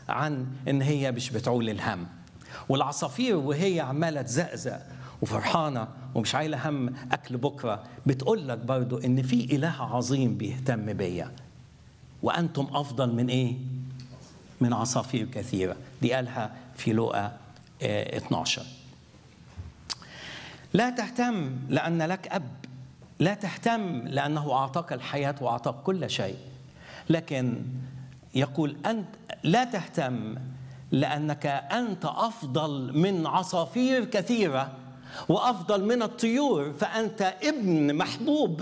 عن ان هي مش بتعول الهم والعصافير وهي عماله تزقزق وفرحانه ومش عايله هم اكل بكره بتقول لك برضو ان في اله عظيم بيهتم بيا وانتم افضل من ايه من عصافير كثيره دي قالها في لوقا 12 لا تهتم لان لك اب لا تهتم لانه اعطاك الحياه واعطاك كل شيء لكن يقول انت لا تهتم لانك انت افضل من عصافير كثيره وافضل من الطيور فانت ابن محبوب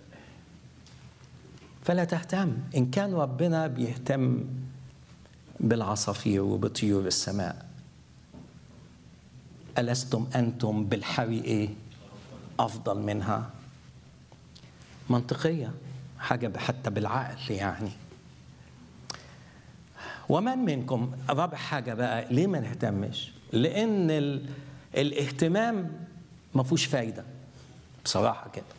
فلا تهتم ان كان ربنا بيهتم بالعصافير وبطيور السماء ألستم أنتم بالحري إيه؟ أفضل منها منطقية حاجة حتى بالعقل يعني ومن منكم رابع حاجة بقى ليه ما نهتمش؟ لأن ال... الاهتمام ما فيهوش فايدة بصراحة كده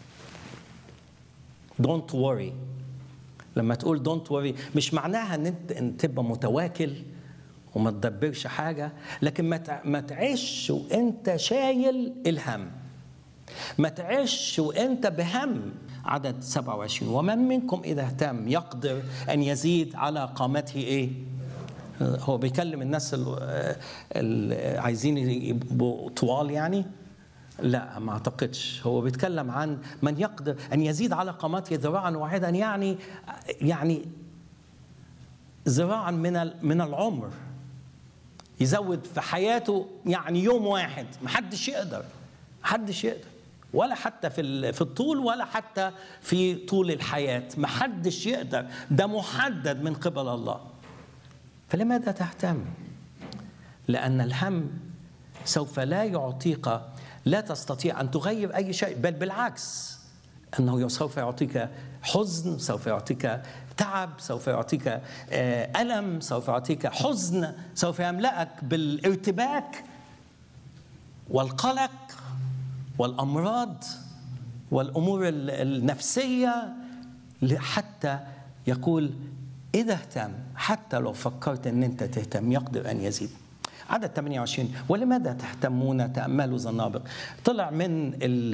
دونت worry لما تقول دونت worry مش معناها ان انت ان تبقى متواكل وما تدبرش حاجة لكن ما ما تعيش وانت شايل الهم ما تعيش وانت بهم عدد 27 ومن منكم إذا اهتم يقدر أن يزيد على قامته إيه هو بيكلم الناس اللي عايزين يبقوا طوال يعني لا ما اعتقدش هو بيتكلم عن من يقدر ان يزيد على قامته ذراعا واحدا يعني يعني ذراعا من من العمر يزود في حياته يعني يوم واحد محدش يقدر محدش يقدر ولا حتى في في الطول ولا حتى في طول الحياه محدش يقدر ده محدد من قبل الله فلماذا تهتم لان الهم سوف لا يعطيك لا تستطيع ان تغير اي شيء بل بالعكس انه سوف يعطيك حزن سوف يعطيك تعب سوف يعطيك الم سوف يعطيك حزن سوف يملاك بالارتباك والقلق والامراض والامور النفسيه حتى يقول اذا اهتم حتى لو فكرت ان انت تهتم يقدر ان يزيد عدد 28 ولماذا تهتمون تأملوا زنابق طلع من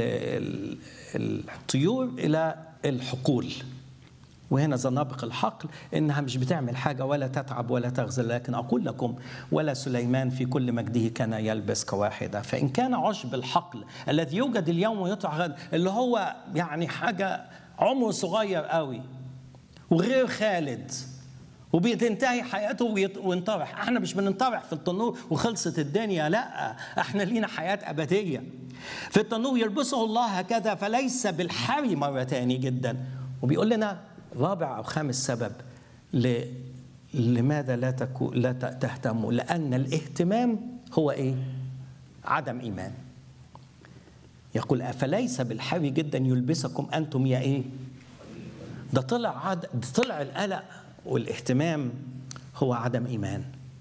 الطيور إلى الحقول وهنا زنابق الحقل انها مش بتعمل حاجه ولا تتعب ولا تغزل لكن اقول لكم ولا سليمان في كل مجده كان يلبس كواحده فان كان عشب الحقل الذي يوجد اليوم ويطلع غد اللي هو يعني حاجه عمره صغير قوي وغير خالد وبتنتهي حياته وينطرح احنا مش بننطرح في التنور وخلصت الدنيا لا احنا لينا حياة أبدية في التنور يلبسه الله هكذا فليس بالحري مرة تاني جدا وبيقول لنا رابع أو خامس سبب ل... لماذا لا تكو... لا تهتموا لأن الاهتمام هو إيه عدم إيمان يقول أفليس بالحري جدا يلبسكم أنتم يا إيه ده طلع عد... ده طلع القلق والاهتمام هو عدم ايمان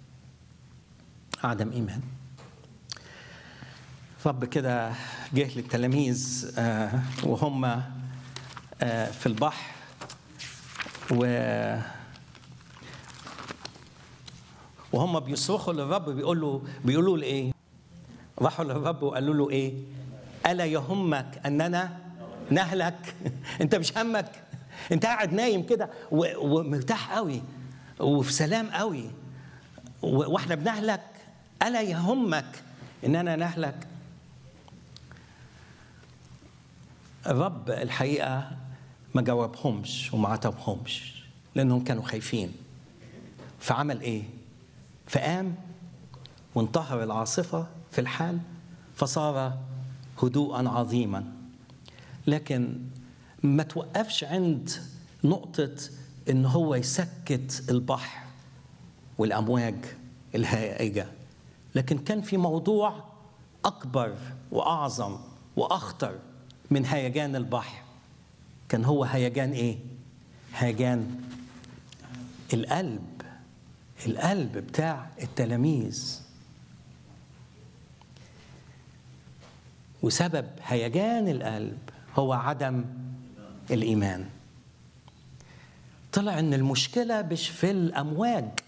عدم ايمان رب كده جه للتلاميذ وهم في البحر و وهم بيصرخوا للرب بيقولوا بيقولوا له ايه؟ راحوا للرب وقالوا له ايه؟ الا يهمك اننا نهلك؟ انت مش همك؟ انت قاعد نايم كده ومرتاح قوي وفي سلام قوي واحنا بنهلك الا يهمك اننا نهلك الرب الحقيقه ما جاوبهمش وما عاتبهمش لانهم كانوا خايفين فعمل ايه فقام وانتهر العاصفه في الحال فصار هدوءا عظيما لكن ما توقفش عند نقطة إن هو يسكت البحر والأمواج الهائجة لكن كان في موضوع أكبر وأعظم وأخطر من هيجان البحر كان هو هيجان إيه؟ هيجان القلب القلب بتاع التلاميذ وسبب هيجان القلب هو عدم الايمان طلع ان المشكله مش في الامواج